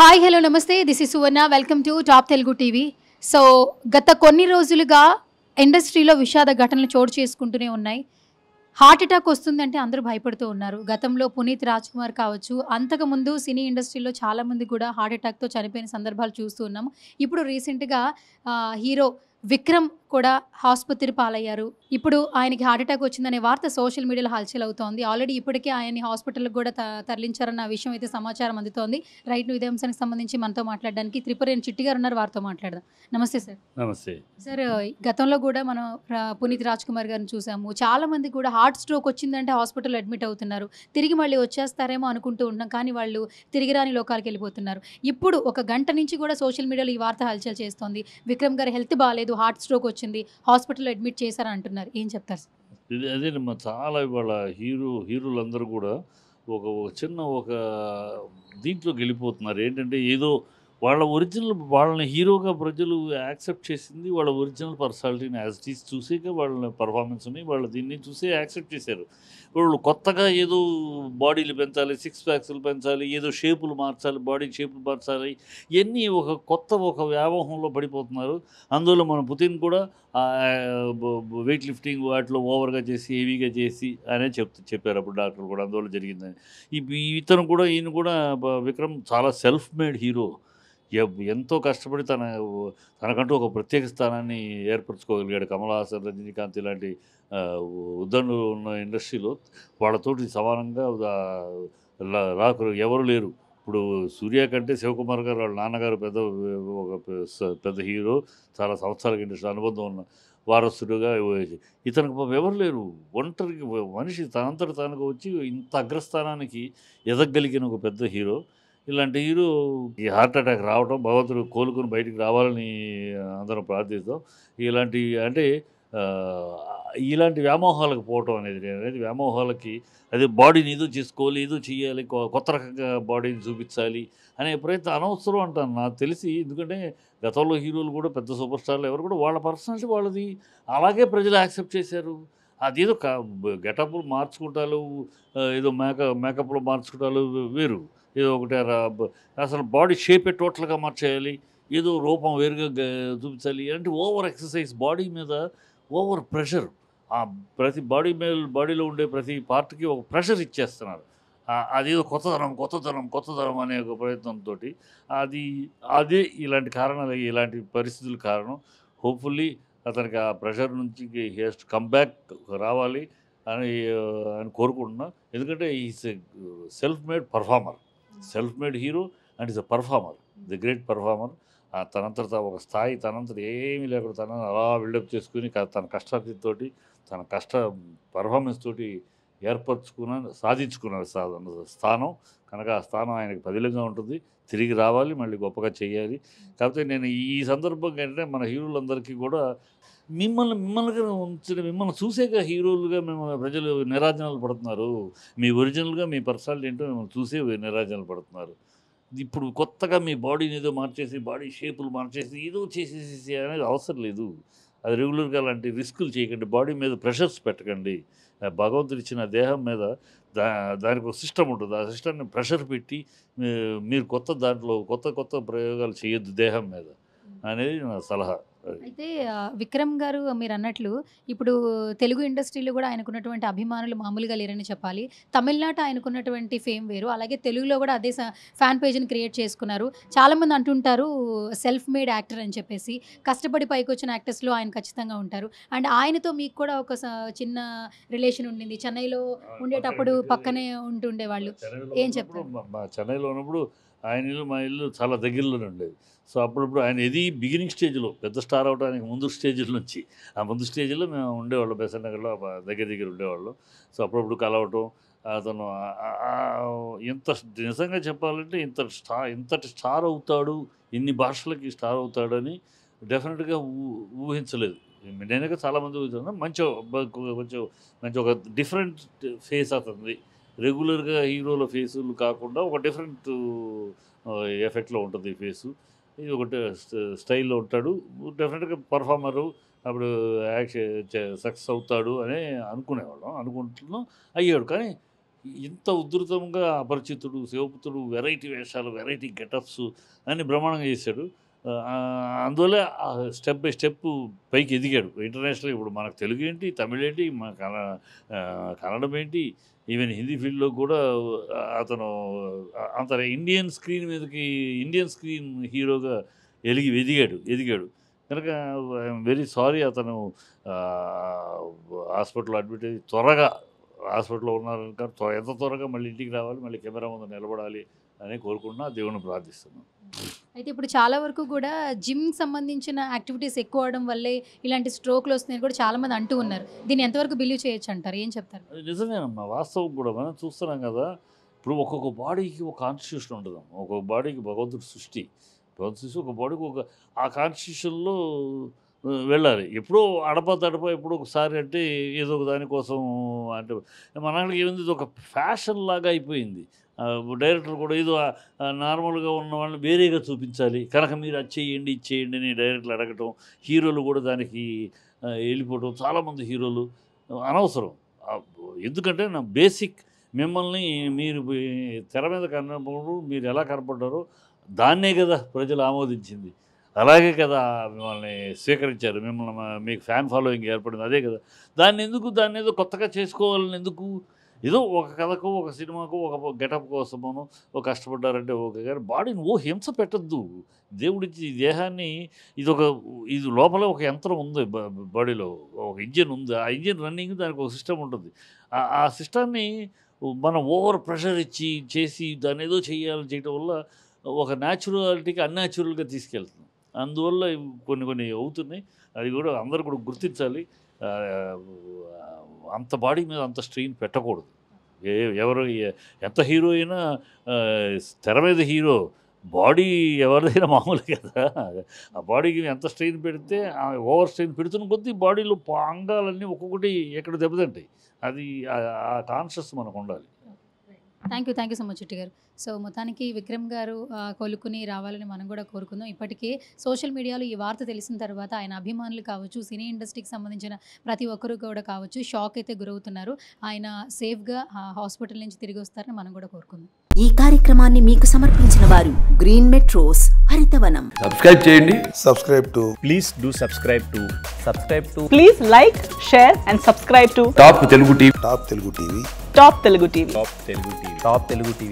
Hi hello నమస్తే this is Suvarna welcome to top Telugu TV so గత కొన్ని రోజులుగా ఇండస్ట్రీలో విషాద ఘటనలు చోటు చేసుకుంటూనే ఉన్నాయి హార్ట్ అటాక్ వస్తుందంటే అందరూ భయపడుతూ ఉన్నారు గతంలో పునీత్ రాజ్ కుమార్ కావచ్చు అంతకుముందు సినీ ఇండస్ట్రీలో చాలామంది కూడా హార్ట్ అటాక్తో చనిపోయిన సందర్భాలు చూస్తూ ఉన్నాము ఇప్పుడు రీసెంట్గా హీరో విక్రమ్ కూడా ఆసుపత్రి పాలయ్యారు ఇప్పుడు ఆయనకి హార్ట్ అటాక్ వచ్చిందనే వార్త సోషల్ మీడియాలో హల్చల్ అవుతోంది ఆల్రెడీ ఇప్పటికే ఆయన్ని హాస్పిటల్కి కూడా త- తరలించారన్న విషయం అయితే సమాచారం అందుతోంది రైట్ ఇదే అంశానికి సంబంధించి మనతో మాట్లాడడానికి త్రిపురేని చిట్టి గారు ఉన్నారు వారితో మాట్లాడదాం నమస్తే సార్ నమస్తే సార్ గతంలో కూడా మనం రా- పునీత్ రాజ్ కుమార్ గారిని చూసాము చాలా మంది కూడా హార్ట్ స్ట్రోక్ వచ్చిందంటే హాస్పిటల్ అడ్మిట్ అవుతున్నారు తిరిగి మళ్ళీ వచ్చేస్తారేమో అనుకుంటూ ఉన్నాం కానీ వాళ్ళు తిరిగి రాని లోకాలకు వెళ్ళిపోతున్నారు ఇప్పుడు ఒక గంట నుంచి కూడా సోషల్ మీడియాలో ఈ వార్త హల్చల్ చేస్తోంది విక్రమ్ గారి హెల్త్ బాగాలేదు హార్ట్ స్ట్రోక్ వచ్చింది హాస్పిటల్ అడ్మిట్ చేశారని అంటున్నారు ఏం చెప్తారు సార్ ఇది అదేనమ్మా చాలా ఇవాళ హీరో హీరోలందరూ కూడా ఒక ఒక చిన్న ఒక దీంట్లోకి వెళ్ళిపోతున్నారు ఏంటంటే ఏదో వాళ్ళ ఒరిజినల్ వాళ్ళని హీరోగా ప్రజలు యాక్సెప్ట్ చేసింది వాళ్ళ ఒరిజినల్ పర్సనాలిటీని యాజ్ ఇట్ ఈస్ చూసాక వాళ్ళ పర్ఫార్మెన్స్ని వాళ్ళు దీన్ని చూసే యాక్సెప్ట్ చేశారు వాళ్ళు కొత్తగా ఏదో బాడీలు పెంచాలి సిక్స్ ప్యాక్స్లు పెంచాలి ఏదో షేపులు మార్చాలి బాడీ షేపులు మార్చాలి ఇవన్నీ ఒక కొత్త ఒక వ్యామోహంలో పడిపోతున్నారు అందులో మన పుతిన్ కూడా వెయిట్ లిఫ్టింగ్ వాటిలో ఓవర్గా చేసి హెవీగా చేసి అనే చెప్తూ చెప్పారు అప్పుడు డాక్టర్ కూడా అందువల్ల జరిగిందని ఈ ఇతను కూడా ఈయన కూడా బ- విక్రమ్ చాలా సెల్ఫ్ మేడ్ హీరో ఎవ్- ఎంతో కష్టపడి తన తనకంటూ ఒక ప్రత్యేక స్థానాన్ని ఏర్పరచుకోగలిగాడు కమల్ హాసన్ రజనీకాంత్ ఇలాంటి ఆ, ఉద్దండు ఉన్న ఇండస్ట్రీలో వాళ్ళతోటి సమానంగా ఆ, లా- రాకు ఎవరు లేరు ఇప్పుడు సూర్య కంటే శివకుమార్ గారు వాళ్ళ నాన్నగారు పెద్ద ఒక పె- స- పెద్ద హీరో చాలా సంవత్సరాల ఇండస్ట్రీ అనుబంధం ఉన్న వారసుడుగా ఇతనికి పాపం ఎవరు లేరు ఒంటరికి మనిషి తనంతట తనకు వచ్చి ఇంత అగ్రస్థానానికి ఎదగలిగిన ఒక పెద్ద హీరో ఇలాంటి హీరో ఈ హార్ట్ అటాక్ రావడం భగవంతుడు కోలుకొని బయటికి రావాలని అందరం ప్రార్థిస్తాం ఇలాంటి అంటే ఆ, ఇలాంటి వ్యామోహాలకు పోవటం అనేది అనేది వ్యామోహాలకి అదే బాడీని ఏదో చేసుకోవాలి ఏదో చేయాలి కొ- కొత్త రకంగా బాడీని చూపించాలి అనే ప్రయత్నం అనవసరం అంటాను నాకు తెలిసి ఎందుకంటే గతంలో హీరోలు కూడా పెద్ద సూపర్ స్టార్లు ఎవరు కూడా వాళ్ళ పర్సనాలిటీ వాళ్ళది అలాగే ప్రజలు యాక్సెప్ట్ చేశారు అదేదో గెటప్లు మార్చుకుంటారు ఆ, ఏదో మేక మేకప్లో మార్చుకుంటారు వేరు ఏదో ఒకటి రా- బ- అసలు బాడీ షేపే టోటల్గా మార్చేయాలి ఏదో రూపం వేరుగా గ- చూపించాలి అంటే ఓవర్ ఎక్సర్సైజ్ బాడీ మీద ఓవర్ ప్రెషర్ ఆ ప్రతి బాడీ మీద బాడీలో ఉండే ప్రతి పార్ట్కి ఒక ప్రెషర్ ఇచ్చేస్తున్నారు ఆ- అదేదో కొత్తదనం కొత్తదనం కొత్తదనం అనే ఒక ప్రయత్నంతో అది అదే ఇలాంటి కారణాలు ఇలాంటి పరిస్థితుల కారణం హోప్ఫుల్లీ అతనికి ఆ ప్రెషర్ నుంచి హెస్ట్ కమ్ బ్యాక్ రావాలి అని ఆ, అని కోరుకుంటున్నా ఎందుకంటే is self made performer self made hero and is a performer the great performer తనంతట తా- ఒక స్థాయి తనంతట ఏమీ లేకుండా తన అలా బిల్డప్ చేసుకుని క- తన కష్టార్జితతోటి తన కష్ట పర్ఫార్మెన్స్ తోటి ఏర్పరచుకున్న సాధించుకున్న సాధన స్థానం కనుక ఆ స్థానం ఆయనకి పదిలంగా ఉంటుంది తిరిగి రావాలి మళ్ళీ గొప్పగా చేయాలి కాకపోతే నేను ఈ సందర్భంగా ఏంటంటే మన హీరోలందరికీ కూడా మిమ్మల్ని మిమ్మల్ని ఉంచిన మిమ్మల్ని చూసేగా హీరోలుగా మిమ్మల్ని ప్రజలు నిరాజనాలు పడుతున్నారు మీ ఒరిజినల్గా మీ పర్సనాలిటీ ఏంటో మిమ్మల్ని చూసే నిరాజనాలు పడుతున్నారు ఇప్పుడు కొత్తగా మీ బాడీని ఏదో మార్చేసి బాడీ షేపులు మార్చేసి ఏదో చేసేసి అనేది అవసరం లేదు అది రెగ్యులర్గా అలాంటి రిస్కులు చేయకండి బాడీ మీద ప్రెషర్స్ పెట్టకండి ఆ భగవంతుడు ఇచ్చిన దేహం మీద దా దానికి ఒక సిస్టమ్ ఉంటుంది ఆ సిస్టమ్ని ప్రెషర్ పెట్టి మీ- మీరు కొత్త దాంట్లో కొత్త కొత్త ప్రయోగాలు చేయొద్దు దేహం మీద అనేది నా సలహా అయితే ఆ, విక్రమ్ గారు మీరు అన్నట్లు ఇప్పుడు తెలుగు ఇండస్ట్రీలో కూడా ఆయనకున్నటువంటి అభిమానులు మామూలుగా లేరని చెప్పాలి తమిళనాట ఆయనకున్నటువంటి ఫేమ్ వేరు అలాగే తెలుగులో కూడా అదే ఫ్యాన్ పేజ్ని క్రియేట్ చేసుకున్నారు చాలామంది అంటుంటారు సెల్ఫ్ మేడ్ యాక్టర్ అని చెప్పేసి కష్టపడి పైకి వచ్చిన యాక్టర్స్లో ఆయన ఖచ్చితంగా ఉంటారు అండ్ ఆయనతో మీకు కూడా ఒక స- చిన్న రిలేషన్ ఉండింది చెన్నైలో ఉండేటప్పుడు పక్కనే ఉంటుండేవాళ్ళు చెన్నైలో ఏం ఉన్నప్పుడు చెప్తారు? మా- మా చెన్నైలో ఉన్నప్పుడు ఆయన ఇల్లు మా ఇల్లు చాలా దగ్గరలోనే ఉండేది సో అప్పుడప్పుడు ఆయన ఇది బిగినింగ్ స్టేజ్లో పెద్ద స్టార్ అవడానికి ముందు స్టేజ్ల నుంచి ఆ ముందు స్టేజ్లో మేము ఉండేవాళ్ళం బెసన్ నగర్లో ఆ దగ్గర దగ్గర ఉండేవాళ్ళం సో అప్పుడప్పుడు కలవటం అతను ఆ- ఆ- ఆ- ఇంత నిజంగా చెప్పాలంటే ఇంత స్టార్ ఇంతటి స్టార్ అవుతాడు ఇన్ని భాషలకి స్టార్ అవుతాడని డెఫినెట్గా ఊ ఊహించలేదు నేనైతే చాలామంది ఊహించాను మంచి ఒక- కొంచెం మంచి ఒక డిఫరెంట్ ఫేస్ అతనిది రెగ్యులర్గా హీరోల ఫేసులు కాకుండా ఒక డిఫరెంట్ ఎఫెక్ట్లో ఉంటుంది ఈ ఫేసు ఇది ఒకటి స్టైల్లో ఉంటాడు డెఫినెట్గా పర్ఫార్మరు అప్పుడు యాక్షన్ సక్సెస్ అవుతాడు అని అనుకునేవాళ్ళం అనుకుంటున్నాం అయ్యాడు కానీ ఇంత ఉధృతంగా అపరిచితుడు శివపుత్రుడు వెరైటీ వేషాలు వెరైటీ గెటప్స్ అని బ్రహ్మాండంగా చేశాడు ఆ, అందువల్ల స్టెప్ బై స్టెప్ పైకి ఎదిగాడు ఇంటర్నేషనల్ ఇప్పుడు మనకు తెలుగు ఏంటి తమిళ ఏంటి మన కన్న ఆ, కన్నడం ఏంటి ఈవెన్ హిందీ ఫీల్డ్లో కూడా అతను అంత ఇండియన్ స్క్రీన్ మీదకి ఇండియన్ స్క్రీన్ హీరోగా ఎలిగి ఎదిగాడు ఎదిగాడు కనుక ఐఎమ్ వెరీ సారీ అతను హాస్పిటల్లో అడ్మిట్ అయ్యి త్వరగా హాస్పిటల్లో ఉన్నారు కనుక త్వ- ఎంత త్వరగా మళ్ళీ ఇంటికి రావాలి మళ్ళీ కెమెరా ముందు నిలబడాలి అని కోరుకుంటున్నా దేవుని ప్రార్థిస్తున్నాను అయితే ఇప్పుడు చాలా వరకు కూడా జిమ్ సంబంధించిన యాక్టివిటీస్ ఎక్కువ అవడం వల్లే ఇలాంటి స్ట్రోక్లు వస్తున్నాయని కూడా చాలా మంది అంటూ ఉన్నారు దీన్ని ఎంతవరకు బిలీవ్ చేయొచ్చు అంటారు ఏం చెప్తారు అది నిజమేనమ్మా వాస్తవం కూడా మనం చూస్తున్నాం కదా ఇప్పుడు ఒక్కొక్క బాడీకి ఒక కాన్స్టిట్యూషన్ ఉంటుంది ఒక్కొక్క బాడీకి భగవంతుడి సృష్టి భగవంతుడి సృష్టి ఒక బాడీకి ఒక ఆ కాన్స్టిట్యూషన్లో ఆ, వెళ్ళాలి ఎప్పుడో అడప తడప ఎప్పుడో ఒకసారి అంటే ఏదో ఒక దానికోసం అంటే మనకి ఏముంది ఇది ఒక ఫ్యాషన్ లాగా అయిపోయింది ఆ, డైరెక్టర్ కూడా ఏదో ఆ, ఆ, నార్మల్గా ఉన్న వాళ్ళని వేరేగా చూపించాలి కనుక మీరు అది చేయండి ఇది చేయండి అని డైరెక్టర్లు అడగటం హీరోలు కూడా దానికి ఆ, వెళ్ళిపోవటం చాలామంది హీరోలు అనవసరం ఆ, ఎందుకంటే నా బేసిక్ మిమ్మల్ని మీరు బే- తెర మీద కనపడు మీరు ఎలా కనపడ్డారో దాన్నే కదా ప్రజలు ఆమోదించింది అలాగే కదా మిమ్మల్ని స్వీకరించారు మిమ్మల్ని మా- మీకు ఫ్యాన్ ఫాలోయింగ్ ఏర్పడింది అదే కదా దాన్ని ఎందుకు దాన్ని ఏదో కొత్తగా చేసుకోవాలని ఎందుకు ఏదో ఒక కథకు ఒక సినిమాకు ఒక గెటప్ కోసమను ఒక కష్టపడ్డారంటే ఓకే కానీ బాడీని ఓ హింస పెట్టద్దు దేవుడిచ్చి ఈ దేహాన్ని ఇది ఒక ఇది లోపల ఒక యంత్రం ఉంది బ- బాడీలో ఒక ఇంజిన్ ఉంది ఆ ఇంజిన్ రన్నింగ్ దానికి ఒక సిస్టమ్ ఉంటుంది ఆ- ఆ సిస్టాన్ని మనం ఓవర్ ప్రెషర్ ఇచ్చి చేసి దాన్ని ఏదో చేయాలని చేయటం వల్ల ఒక న్యాచురాలిటీకి అన్యాచురల్గా తీసుకెళ్తుంది అందువల్ల ఇవి కొన్ని కొన్ని అవుతున్నాయి అది కూడా అందరూ కూడా గుర్తించాలి ఆ, అంత బాడీ మీద అంత స్ట్రెయిన్ పెట్టకూడదు ఏ ఎవరు ఎ- ఎంత హీరో అయినా ఆ, తెర మీద హీరో బాడీ ఎవరిదైనా మామూలు కదా ఆ బాడీకి ఎంత స్ట్రెయిన్ పెడితే ఆ ఓవర్ స్ట్రెయిన్ పెడుతున్న కొద్దీ బాడీలో అంగాలన్నీ ఒక్కొక్కటి ఎక్కడ దెబ్బతింటాయి అది ఆ- ఆ కాన్షియస్ మనకు ఉండాలి thank you thank you so much Chitti garu so మొత్తానికి విక్రమ్ గారు ఆ, కోలుకుని రావాలని మనం కూడా కోరుకుందాం ఇప్పటికే సోషల్ మీడియాలో ఈ వార్త తెలిసిన తర్వాత ఆయన అభిమానులు కావచ్చు సినీ ఇండస్ట్రీకి సంబంధించిన ప్రతి ఒక్కరు కూడా కావచ్చు షాక్ అయితే గురవుతున్నారు ఆయన సేఫ్గా హాస్పిటల్ నుంచి తిరిగి వస్తారని మనం కూడా కోరుకుందాం ఈ కార్యక్రమాన్ని మీకు సమర్పించిన వారు గ్రీన్ మెట్రోస్ హరితవనం సబ్స్క్రైబ్ చేయండి subscribe to please do subscribe to subscribe to Please like, share, and subscribe to top Telugu TV Top Telugu TV. Top Telugu TV. top telugu tv top telugu tv